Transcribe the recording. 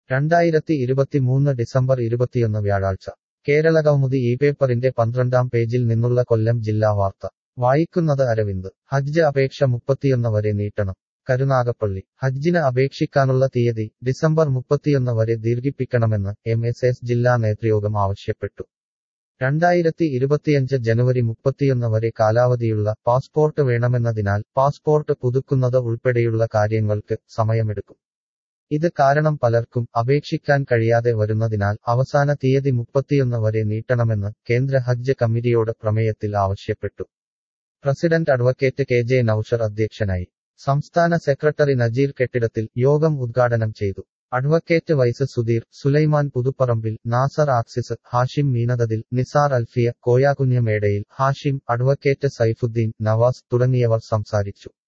രണ്ടായിരത്തി ഇരുപത്തിമൂന്ന് ഡിസംബർ ഇരുപത്തിയൊന്ന് വ്യാഴാഴ്ച കേരളകൗമുദി ഈ പേപ്പറിന്റെ പന്ത്രണ്ടാം പേജിൽ നിന്നുള്ള കൊല്ലം ജില്ലാ വാർത്ത വായിക്കുന്നത് അരവിന്ദ് ഹജ്ജ് അപേക്ഷ മുപ്പത്തിയൊന്ന് വരെ നീട്ടണം കരുനാഗപ്പള്ളി ഹജ്ജിന് അപേക്ഷിക്കാനുള്ള തീയതി ഡിസംബർ മുപ്പത്തിയൊന്ന് വരെ ദീർഘിപ്പിക്കണമെന്ന് എം എസ് എസ് ജില്ലാ നേതൃയോഗം ആവശ്യപ്പെട്ടു രണ്ടായിരത്തി ഇരുപത്തിയഞ്ച് ജനുവരി മുപ്പത്തിയൊന്ന് വരെ കാലാവധിയുള്ള പാസ്പോർട്ട് വേണമെന്നതിനാൽ പാസ്പോർട്ട് പുതുക്കുന്നത് ഉൾപ്പെടെയുള്ള കാര്യങ്ങൾക്ക് സമയമെടുക്കും ഇത് കാരണം പലർക്കും അപേക്ഷിക്കാൻ കഴിയാതെ വരുന്നതിനാൽ അവസാന തീയതി മുപ്പത്തിയൊന്ന് വരെ നീട്ടണമെന്ന് കേന്ദ്ര ഹജ്ജ് കമ്മിറ്റിയോട് പ്രമേയത്തിൽ ആവശ്യപ്പെട്ടു president advocate K J Naushar അധ്യക്ഷനായി സംസ്ഥാന സെക്രട്ടറി നജീർ കെട്ടിടത്തിൽ യോഗം ഉദ്ഘാടനം ചെയ്തു advocate vice Sudheer Sulaiman Puthupparambil Nasar Axis Hashim Meenathathil Nisar Alfiya Koyakunju Medayil Hashim advocate Saifuddin Navas തുടങ്ങിയവർ സംസാരിച്ചു